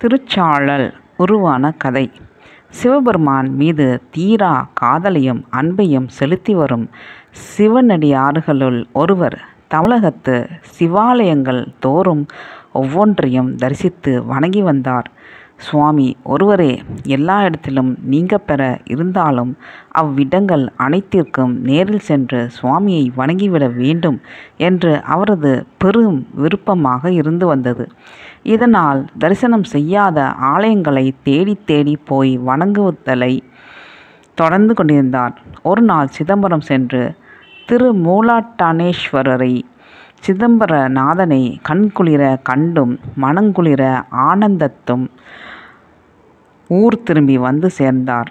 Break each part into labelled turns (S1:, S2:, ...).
S1: திருச்சாழல் உருவான கதை சிவபெருமான் மீது தீரா காதலையும் அன்பையும் செலுத்தி வரும் சிவனடியார்களுள் ஒருவர் தமிழகத்து சிவாலயங்கள் தோறும் ஒவ்வொன்றையும் தரிசித்து வணங்கி வந்தார். சுவாமி ஒருவரே எல்லா இடத்திலும் நீங்கப்பெற இருந்தாலும் அவ்விடங்கள் அனைத்திற்கும் நேரில் சென்று சுவாமியை வணங்கிவிட வேண்டும் என்று அவரது பெரும் விருப்பமாக இருந்து வந்தது. இதனால் தரிசனம் செய்யாத ஆலயங்களைத் தேடித் தேடிப் போய் வணங்குதலைத் தொடர்ந்து கொண்டிருந்தார். ஒருநாள் சிதம்பரம் சென்று திருமூலாட்டானேஸ்வரரை சிதம்பரநாதனை கண்குளிரக் கண்டும் மனங்குளிர ஆனந்தித்தும் ஊர் திரும்பி வந்து சேர்ந்தார்.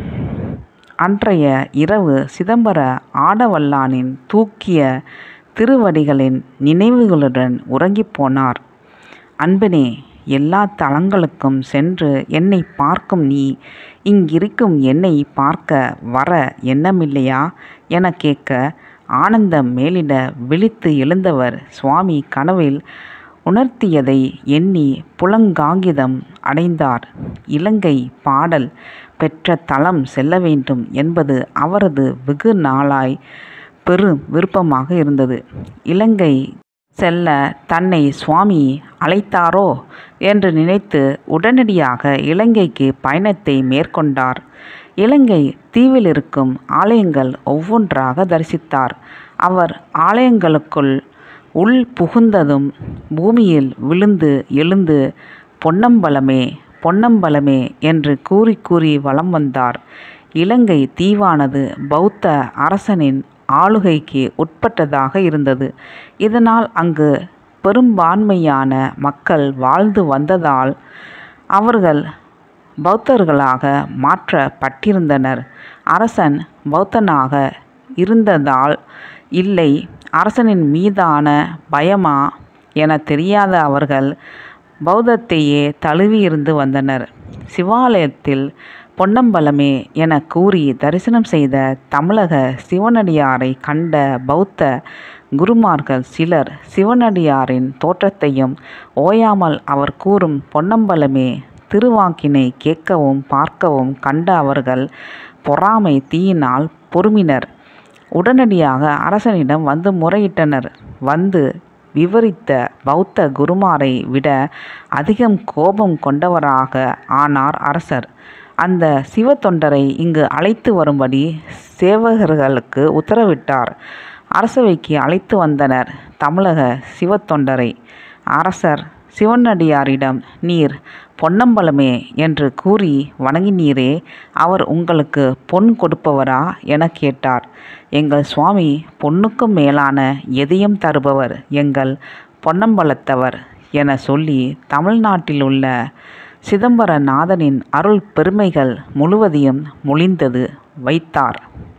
S1: அன்றைய இரவு சிதம்பர ஆடவல்லானின் தூக்கிய திருவடிகளின் நினைவுகளுடன் உறங்கிப் போனார். அன்பனே எல்லாத் தலங்களுக்கும் சென்று என்னைப் பார்க்கும் நீ இங்கிருக்கும் என்னைப் பார்க்க வர எண்ணமில்லையா? எனக் கேட்க ஆனந்தம் மேலிட விழித்து எழுந்தவர் சுவாமி கனவில் உணர்த்தியதை எண்ணிப் புளகாங்கிதம் அடைந்தார். இலங்கை பாடல் பெற்ற தலம் செல்ல வேண்டும் என்பது அவரது வெகு நாளாய்ப் பெரும் விருப்பமாக இருந்தது. இலங்கை செல்லத் தன்னைச் சுவாமி அழைத்தாரோ என்று நினைத்து உடனடியாக இலங்கைக்குப் பயணத்தை மேற்கொண்டார். இலங்கைத் தீவிலிருக்கும் ஆலயங்கள் ஒவ்வொன்றாகத் தரிசித்தார். அவர் ஆலயங்களுக்குள் உள் புகுந்ததும் பூமியில் விழுந்து எழுந்து பொன்னம்பலமே. பொன்னம்பலமே என்று கூறிக் கூறி வலம் வந்தார். இலங்கைத் தீவானது பௌத்த அரசனின் ஆளுகைக்கு உட்பட்டதாக இருந்தது. இதனால் அங்கு பெரும்பான்மையான மக்கள் வாழ்ந்து வந்ததால் அவர்கள் பௌத்தர்களாக மாற்றப்பட்டிருந்தனர். அரசன் பௌத்தனாக இருந்ததால் இல்லை அரசனின் மீதான பயமா எனத் தெரியாத அவர்கள் பௌத்தத்தையே தழுவியிருந்து வந்தனர். சிவாலயத்தில் பொன்னம்பலமே எனக் கூறித் தரிசனம் செய்த தமிழக சிவனடியாரைக் கண்ட பௌத்த குருமார்கள் சிலர் சிவனடியாரின் தோற்றத்தையும் ஓயாமல் அவர் கூறும் பொன்னம்பலமே திருவாக்கினை கேட்கவும் பார்க்கவும் கண்ட அவர்கள் பொறாமைத் தீயினால் பொறுமினர். உடனடியாக அரசனிடம் வந்து முறையிட்டனர். வந்து விவரித்த பௌத்த குருமாரை விட அதிகம் கோபம் கொண்டவராக ஆனார் அரசர். அந்தச் சிவத்தொண்டரை இங்கு அழைத்து வரும்படி சேவகர்களுக்கு உத்தரவிட்டார். அரசவைக்கு அழைத்து வந்தனர் தமிழகச் சிவத்தொண்டரை. அரசர் சிவனடியாரிடம் நீர் பொன்னம்பலமே என்று கூறி வணங்கினீரே அவர் உங்களுக்குப் பொன் கொடுப்பவரா? எனக் கேட்டார். எங்கள் சுவாமி பொன்னுக்கும் மேலான எதையும் தருபவர் எங்கள் பொன்னம்பலத்தவர் எனச் சொல்லித் தமிழ்நாட்டிலுள்ள சிதம்பரநாதனின் அருள் பெருமைகள் முழுவதையும் மொழிந்து வைத்தார்.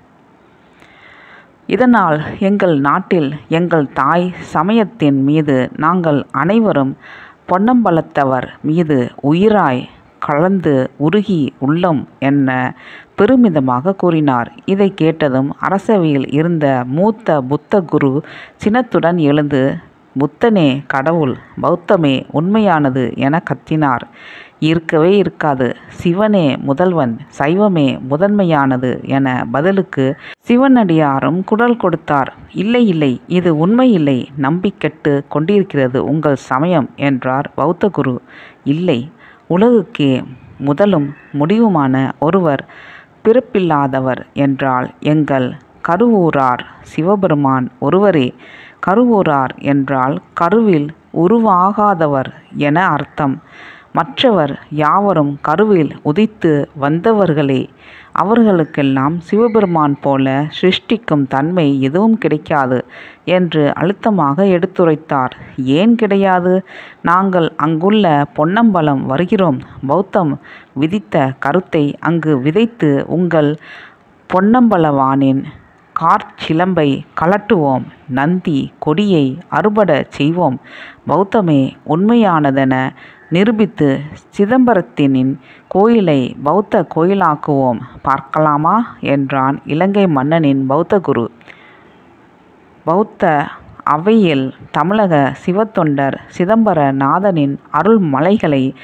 S1: இதனால் எங்கள் நாட்டில் எங்கள் தாய் சமயத்தின் மீது நாங்கள் அனைவரும் பொன்னம்பலத்தவர் மீது உயிராய்க் கலந்து உருகி உள்ளோம் எனப் பெருமிதமாகக் கூறினார். இதைக் கேட்டதும் அரசவையில் இருந்த மூத்த புத்த குரு சினத்துடன் எழுந்து புத்தனே கடவுள் பௌத்தமே உண்மையானது எனக் கத்தினார். இருக்கவே இருக்காது. சிவனே முதல்வன் சைவமே முதன்மையானது என பதிலுக்குச் சிவனடியாரும் குரல் கொடுத்தார். இல்லை இல்லை இது உண்மை இல்லை நம்பிக் கெட்டுக் கொண்டிருக்கிறது உங்கள் சமயம் என்றார் பௌத்த குரு. இல்லை உலகுக்கே முதலும் முடிவுமான ஒருவர் பிறப்பில்லாதவர் என்றால் எங்கள் கருவூரார் சிவபெருமான் ஒருவரே. கருவூரார் என்றால் கருவில் உருவாகாதவர் என அர்த்தம். மற்றவர் யாவரும் கருவில் உதித்து வந்தவர்களே. அவர்களுக்கெல்லாம் சிவபெருமான் போலச் சிருஷ்டிக்கும் தன்மை எதுவும் கிடைக்காது என்று அழுத்தமாக எடுத்துரைத்தார். ஏன் கிடையாது? நாங்கள் அங்குள்ள பொன்னம்பலம் வருகிறோம். பௌத்தம் விதித்த கருத்தை அங்கு விதைத்து உங்கள் பொன்னம்பலவானின் காற்சிலம்பைக் கழற்றுவோம் நந்தி கொடியை அறுபடச் செய்வோம் பௌத்தமே உண்மையானதென நிரூபித்துச் சிதம்பரத்தின் கோயிலைப் பௌத்தக் கோயிலாக்குவோம் பார்க்கலாமா? என்றான் இலங்கை மன்னனின் பௌத்த குரு. பௌத்த அவையில் தமிழகச் சிவத்தொண்டர் சிதம்பர நாதனின் அருள் மலைகளை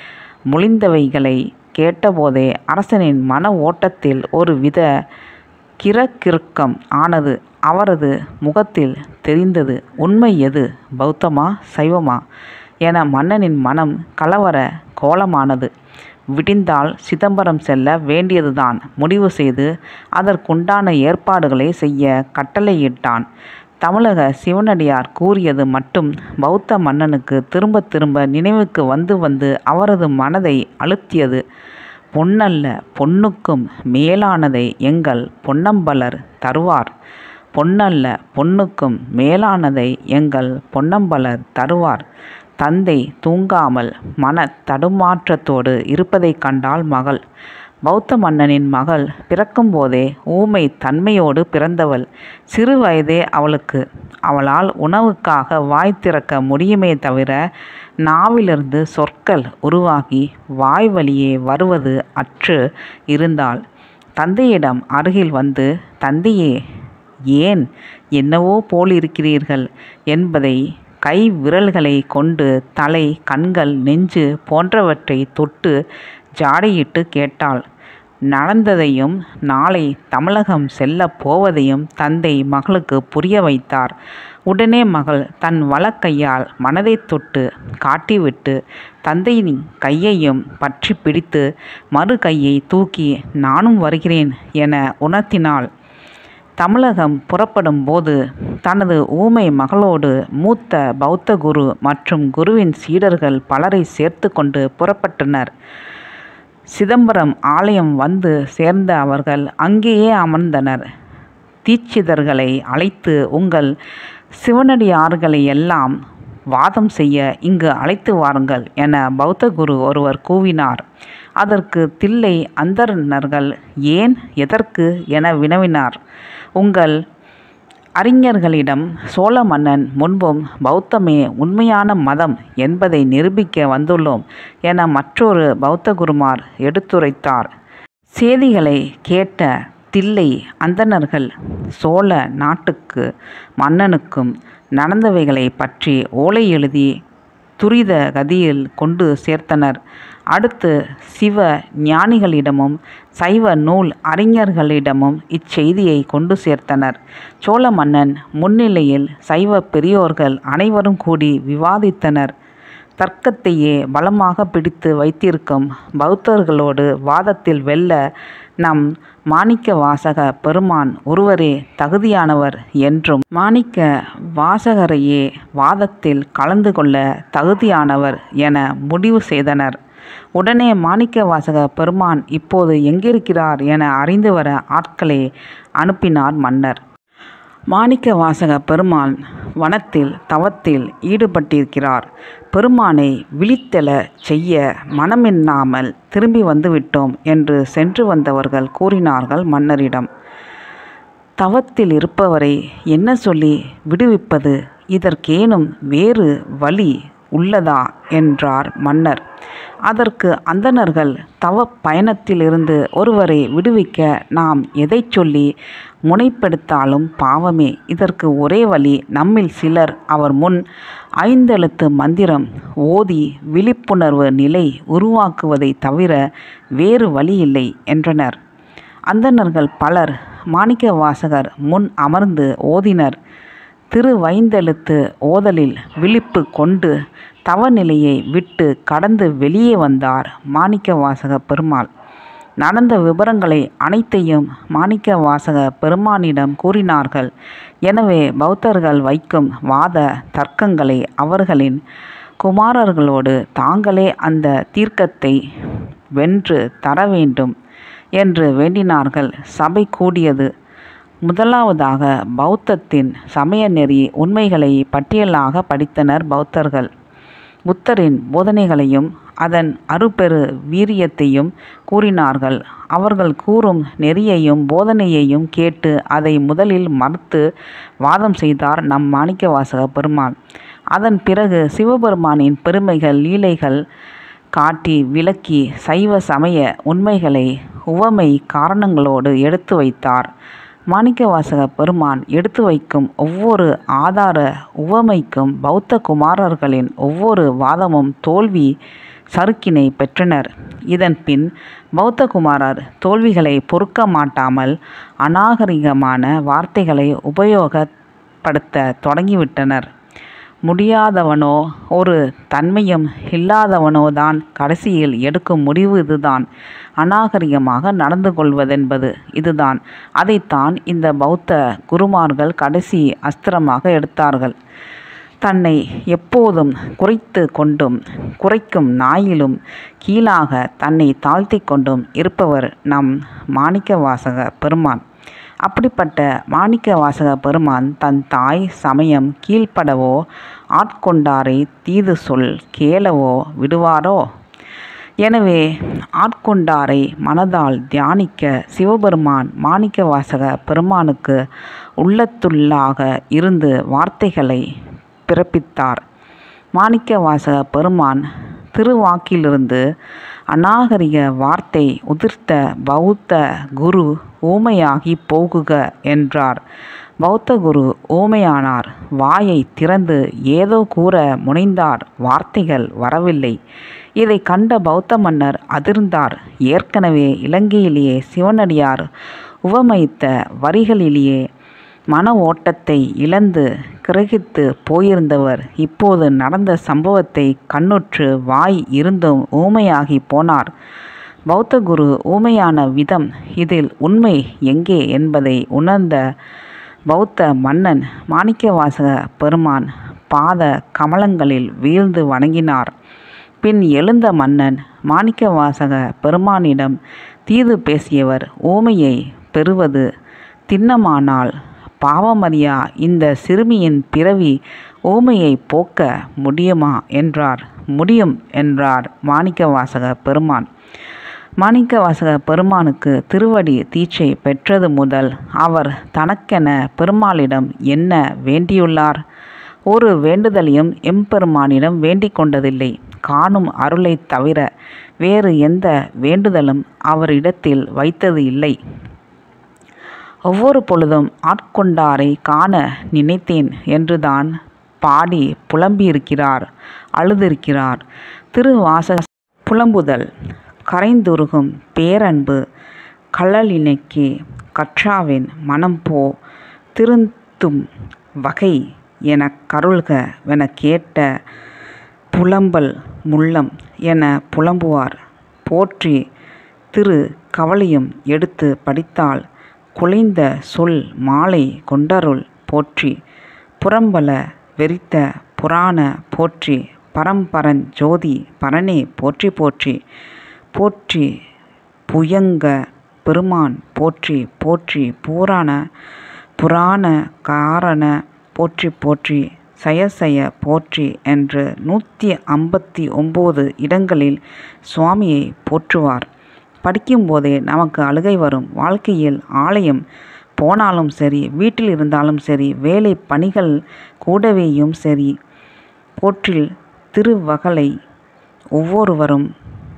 S1: மொழிந்தவைகளை கேட்டபோதே அரசனின் மன ஓட்டத்தில் ஒரு வித கிரகிருக்கம் ஆனது அவரது முகத்தில் தெரிந்தது உண்மை எது பௌத்தமா சைவமா என மன்னனின் மனம் கலவர கோலமானது விடிந்தால் சிதம்பரம் செல்ல வேண்டியதுதான் முடிவு செய்து அதற்குண்டான ஏற்பாடுகளை செய்ய கட்டளையிட்டான் தமிழக சிவனடியார் கூறியது மட்டும் பௌத்த மன்னனுக்கு திரும்ப திரும்ப நினைவுக்கு வந்து வந்து அவரது மனதை அழுத்தியது பொன்னல்ல பொன்னுக்கும் மேலானதை எங்கள் பொன்னம்பலர் தருவார் பொன்னல்ல பொன்னுக்கும் மேலானதை எங்கள் பொன்னம்பலர் தருவார் தந்தை தூங்காமல் மன தடுமாற்றத்தோடு இருப்பதைக் கண்டாள் மகள் பௌத்த மன்னனின் மகள் பிறக்கும்போதே ஊமை தன்மையோடு பிறந்தவள் சிறு வயதே அவளுக்கு அவளால் உணவுக்காக வாய் திறக்க முடியுமே தவிர நாவிலிருந்து சொற்கள் உருவாகி வாய் வழியே வருவது அற்று இருந்தாள் தந்தையிடம் அருகில் வந்து தந்தையே ஏன் என்னவோ போலிருக்கிறீர்கள் என்பதை கை விரல்களை கொண்டு தலை கண்கள் நெஞ்சு போன்றவற்றை தொட்டு ஜாடையிட்டு கேட்டாள் நடந்ததையும் நாளை தமிழகம் செல்லப் போவதையும் தந்தை மகளுக்கு புரிய வைத்தார் உடனே மகள் தன் வலக்கையால் மனதை தொட்டு காட்டிவிட்டு தந்தையின் கையையும் பற்றி பிடித்து மறு கையை தூக்கி நானும் வருகிறேன் என உணர்த்தினாள் தமிழகம் புறப்படும் போது தனது ஊமை மகளோடு மூத்த பௌத்த குரு மற்றும் குருவின் சீடர்கள் பலரை சேர்த்து கொண்டு புறப்பட்டனர் சிதம்பரம் ஆலயம் வந்து சேர்ந்த அவர்கள் அங்கேயே அமர்ந்தனர் தீட்சிதர்களை அழைத்து உங்கள் சிவனடியார்களை எல்லாம் வாதம் செய்ய இங்கு அழைத்து வாருங்கள் என பௌத்த குரு ஒருவர் கூவினார் அதற்கு தில்லை அந்தணர்கள் ஏன் எதற்கு என வினவினார் உங்கள் அறிஞர்களிடம் சோழ மன்னன் முன்பும் பௌத்தமே உண்மையான மதம் என்பதை நிரூபிக்க வந்துள்ளோம் என மற்றொரு பௌத்த குருமார் எடுத்துரைத்தார் செய்திகளை கேட்ட தில்லை அந்தணர்கள் சோழ நாட்டுக்கு மன்னனுக்கும் நடந்தவைகளை பற்றி ஓலை எழுதி துரித கதியில் கொண்டு சேர்த்தனர் அடுத்து சிவ ஞானிகளிடமும் சைவ நூல் அறிஞர்களிடமும் இச்செய்தியை கொண்டு சேர்த்தனர் சோழ மன்னன் முன்னிலையில் சைவ பெரியோர்கள் அனைவரும் கூடி விவாதித்தனர் தர்க்கத்தையே பலமாக பிடித்து வைத்திருக்கும் பௌத்தர்களோடு வாதத்தில் வெல்ல நம் மாணிக்க வாசக பெருமான் ஒருவரே தகுதியானவர் என்றும் மாணிக்க வாசகரையே வாதத்தில் கலந்து கொள்ள தகுதியானவர் என முடிவு செய்தனர் உடனே மாணிக்க வாசக பெருமான் இப்போது எங்கிருக்கிறார் என அறிந்து வர ஆட்களை அனுப்பினார் மன்னர் மாணிக்க வாசக பெருமான் வனத்தில் தவத்தில் ஈடுபட்டிருக்கிறார் பெருமானை விழித்தெழ செய்ய மனமின்னாமல் திரும்பி வந்துவிட்டோம் என்று சென்று வந்தவர்கள் கூறினார்கள் மன்னரிடம் தவத்தில் இருப்பவரை என்ன சொல்லி விடுவிப்பது இதற்கேனும் வேறு வழி உள்ளதா என்றார் மன்னர் அதற்கு அந்தணர்கள் தவ பயணத்திலிருந்து ஒருவரை விடுவிக்க நாம் எதை சொல்லி முனைப்படுத்தாலும் பாவமே இதற்கு ஒரே வழி நம்மில் சிலர் அவர் முன் ஐந்தெழுத்து மந்திரம் ஓதி விழிப்புணர்வு நிலை உருவாக்குவதை தவிர வேறு வழியில்லை என்றனர் அந்தணர்கள் பலர் மாணிக்க வாசகர் முன் அமர்ந்து ஓதினர் திருவைந்தெழுத்து ஓதலில் விழிப்பு கொண்டு தவநிலையை விட்டு கடந்து வெளியே வந்தார் மாணிக்க வாசக பெருமாள் நடந்த விவரங்களை அனைத்தையும் மாணிக்க வாசக பெருமானிடம் கூறினார்கள் எனவே பௌத்தர்கள் வைக்கும் வாத தர்க்கங்களை அவர்களின் குமாரர்களோடு தாங்களே அந்த தீர்க்கத்தை வென்று தர வேண்டும் என்று வேண்டினார்கள் சபை கூடியது முதலாவதாக பௌத்தத்தின் சமய நெறி உண்மைகளை பட்டியலாக படித்தனர் பௌத்தர்கள் புத்தரின் போதனைகளையும் அதன் அருப்பெரு வீரியத்தையும் கூறினார்கள் அவர்கள் கூறும் நெறியையும் போதனையையும் கேட்டு அதை முதலில் மறுத்து வாதம் செய்தார் நம் மாணிக்கவாசக பெருமான் அதன் பிறகு சிவபெருமானின் பெருமைகள் லீலைகள் காட்டி விளக்கி சைவ சமய உண்மைகளை உவமை காரணங்களோடு எடுத்து வைத்தார் மாணிக்கவாசக பெருமான் எடுத்து வைக்கும் ஒவ்வொரு ஆதார உவமைக்கும் பௌத்த குமாரர்களின் ஒவ்வொரு வாதமும் தோல்வி சறுக்கினை பெற்றனர் இதன் பின் பௌத்தகுமாரர் தோல்விகளை பொறுக்க மாட்டாமல் அநாகரிகமான வார்த்தைகளை உபயோகப்படுத்த தொடங்கிவிட்டனர் முடியாதவனோ ஒரு தன்மையும் இல்லாதவனோதான் கடைசியில் எடுக்கும் முடிவு இதுதான் அநாகரிகமாக நடந்து கொள்வதென்பது இதுதான் அதைத்தான் இந்த பௌத்த குருமார்கள் கடைசி அஸ்திரமாக எடுத்தார்கள் தன்னை எப்போதும் குறைத்து கொண்டும் குறைக்கும் நாயிலும் கீழாக தன்னை தாழ்த்தி கொண்டும் இருப்பவர் நம் மாணிக்கவாசக பெருமான் அப்படிப்பட்ட மாணிக்கவாசக பெருமான் தன் தாய் சமயம் கீழ்ப்படவோ ஆட்கொண்டாரை தீது சொல் கேளவோ விடுவாரோ எனவே ஆட்கொண்டாரை மனதால் தியானிக்க சிவபெருமான் மாணிக்கவாசக பெருமானுக்கு உள்ளத்துள்ளாக இருந்து வார்த்தைகளை பிறப்பித்தார் மாணிக்கவாசக பெருமான் திருவாக்கிலிருந்து அநாகரிக வார்த்தை உதிர்த்த பௌத்த குரு ஊமையாகி போகுக என்றார் பௌத்த குரு ஊமையானார் வாயை திறந்து ஏதோ கூற முனைந்தார் வார்த்தைகள் வரவில்லை இதை கண்ட பௌத்த மன்னர் அதிர்ந்தார் ஏற்கனவே இலங்கையிலேயே சிவனடியார் உவமைத்த வரிகளிலேயே மன ஓட்டத்தை இழந்து கிரகித்து போயிருந்தவர் இப்போது நடந்த சம்பவத்தை கண்ணுற்று வாய் இருந்தும் ஊமையாகி போனார் பௌத்த குரு ஊமையான விதம் இதில் உண்மை எங்கே என்பதை உணர்ந்த பௌத்த மன்னன் மாணிக்கவாசக பெருமான் பாத கமலங்களில் வீழ்ந்து வணங்கினார் பின் எழுந்த மன்னன் மாணிக்கவாசக பெருமானிடம் தீது பேசியவர் ஊமையை பெறுவது திண்ணமானால் பாவமறியா இந்த சிறுமியின் பிறவி ஊமையை போக்க முடியுமா என்றார் முடியும் என்றார் மாணிக்கவாசக பெருமான் மாணிக்கவாசக பெருமானுக்கு திருவடி தீட்சை பெற்றது முதல் அவர் தனக்கென பெருமாளிடம் என்ன வேண்டியுள்ளார் ஒரு வேண்டுதலையும் எம்பெருமானிடம் வேண்டிக் கொண்டதில்லை காணும் அருளைத் தவிர வேறு எந்த வேண்டுதலும் அவரிடத்தில் வைத்தது இல்லை ஒவ்வொரு பொழுதும் ஆட்கொண்டாரை காண நினைத்தேன் என்றுதான் பாடி புலம்பியிருக்கிறார் அழுதிருக்கிறார் திருவாசக புலம்புதல் கரைந்துருகும் பேரன்பு கழலினைக்கே கற்றாவின் மனம் போ திருந்தும் வகை எனக் கருள்க வென கேட்ட புலம்பல் முள்ளம் என புலம்புவார் போற்றி திரு கவலையும் எடுத்து படித்தால் குலைந்த சொல் மாலை கொண்டருள் போற்றி புறம்பல வெறித்த புராண போற்றி பரம்பரஞ் ஜோதி பரனே போற்றி போற்றி போற்றி புயங்க பெருமான் போற்றி போற்றி பூராண புராண காரண போற்றி போற்றி சயசய போற்றி என்று நூற்றி ஐம்பத்தி ஒம்பது இடங்களில் சுவாமியை போற்றுவார் படிக்கும்போதே நமக்கு அழுகை வரும் வாழ்க்கையில் ஆலயம் போனாலும் சரி வீட்டில் இருந்தாலும் சரி வேலை பணிகள் கூடவேயும் சரி போற்றில் திருவகலை ஒவ்வொருவரும்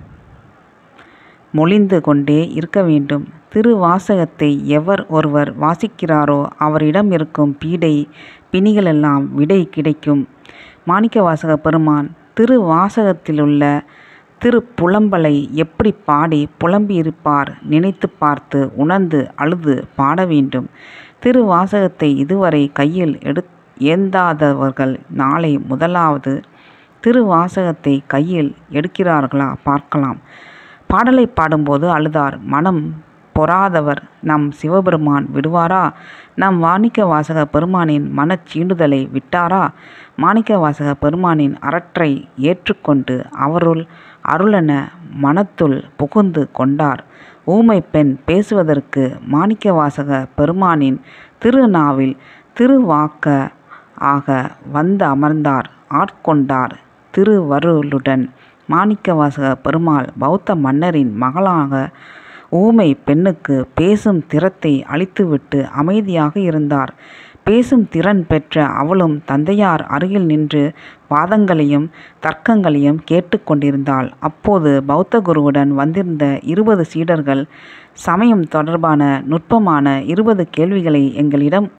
S1: மொழிந்து கொண்டே இருக்க வேண்டும் திருவாசகத்தை எவர் ஒருவர் வாசிக்கிறாரோ அவரிடம் இருக்கும் பீடை பிணிகளெல்லாம் விடை கிடைக்கும் மாணிக்கவாசக பெருமான் திருவாசகத்திலுள்ள திருப்புலம்பலை எப்படி பாடி புலம்பியிருப்பார் நினைத்து பார்த்து உணர்ந்து அழுது பாட வேண்டும் திருவாசகத்தை இதுவரை கையில் எடு ஏந்தாதவர்கள் நாளை முதலாவது திருவாசகத்தை கையில் எடுக்கிறார்களா பார்க்கலாம் பாடலை பாடும்போது அழுதார் மனம் பொறாதவர் நம் சிவபெருமான் விடுவாரா நம் மாணிக்க வாசக பெருமானின் மனச் சீண்டுதலை விட்டாரா மாணிக்க வாசக பெருமானின் அரற்றை ஏற்றுக்கொண்டு அவருள் அருளென மனத்துள் புகுந்து கொண்டார் ஊமை பெண் பேசுவதற்கு மாணிக்க வாசக பெருமானின் திருநாவில் திருவாக்க ஆக வந்து அமர்ந்தார் ஆட்கொண்டார் திருவருளுடன் மாணிக்கவாசக பெருமாள் பௌத்த மன்னரின் மகளாக ஊமை பெண்ணுக்கு பேசும் திறத்தை அளித்துவிட்டு அமைதியாக இருந்தார் பேசும் திறன் பெற்ற அவளும் தந்தையார் அருகில் நின்று வாதங்களையும் தர்க்கங்களையும் கேட்டுக்கொண்டிருந்தாள் அப்போது பௌத்த குருவுடன் வந்திருந்த இருபது சீடர்கள் சமயம் தொடர்பான நுட்பமான இருபது கேள்விகளை எங்களிடம்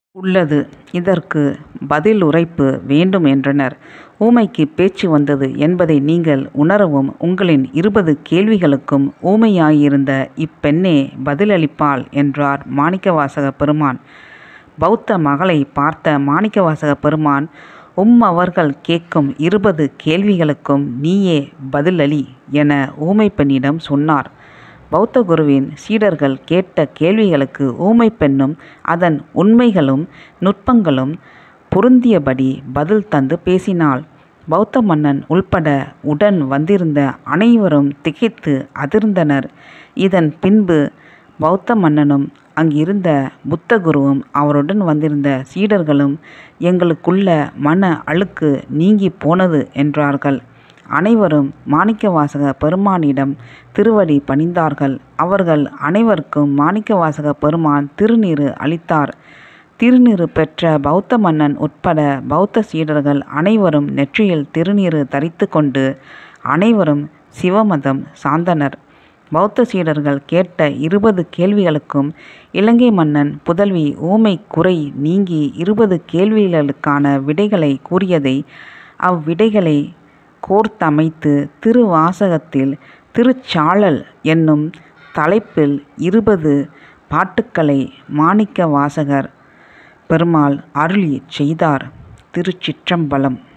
S1: உள்ளது இதற்கு பதிலுரைப்பு வேண்டும் என்றனர். ஊமைக்கு பேச்சு வந்தது என்பதை நீங்கள் உணரவும் உங்களின் இருபது கேள்விகளுக்கும் ஊமையாயிருந்த இப்பெண்ணே பதிலளிப்பாள் என்றார் மாணிக்கவாசகப் பெருமான். பௌத்த மகளைப் பார்த்த மாணிக்கவாசகப் பெருமான் உம்மவர்கள் கேட்கும் இருபது கேள்விகளுக்கும் நீயே பதிலளி என ஊமைப் பெண்ணிடம் சொன்னார். பௌத்த குருவின் சீடர்கள் கேட்ட கேள்விகளுக்கு ஊமைப் பெண்ணும் அதன் உண்மைகளும் நுட்பங்களும் பொருந்தியபடி பதில் தந்து பேசினாள். பௌத்த மன்னன் உள்பட உடன் வந்திருந்த அனைவரும் திகைத்து அதிர்ந்தனர். இதன் பின்பு பௌத்த மன்னனும் அங்கிருந்த புத்த குருவும் அவருடன் வந்திருந்த சீடர்களும் எங்களுக்குள்ள மன அழுக்கு நீங்கிப் போனது என்றார்கள். அனைவரும் மாணிக்கவாசகப் பெருமானிடம் திருவடி பணிந்தார்கள். அவர்கள் அனைவருக்கும் மாணிக்கவாசகப் பெருமான் திருநீறு அளித்தார். திருநீறு பெற்ற பௌத்த மன்னன் உட்பட பௌத்த சீடர்கள் அனைவரும் நெற்றியில் திருநீறு தரித்துக் கொண்டு அனைவரும் சிவமதம் சார்ந்தனர். பௌத்த சீடர்கள் கேட்ட இருபது கேள்விகளுக்கும் இலங்கை மன்னன் புதல்வி ஊமைக் குறை நீங்கி இருபது கேள்விகளுக்கான விடைகளைக் கூறியதை அவ்விடைகளைக் கோர்த்தமைத்து திருவாசகத்தில் திருச்சாழல் என்னும் தலைப்பில் இருபது பாட்டுக்களை மாணிக்கவாசகர் பெருமான் அருளிச் செய்தார். திருச்சிற்றம்பலம்.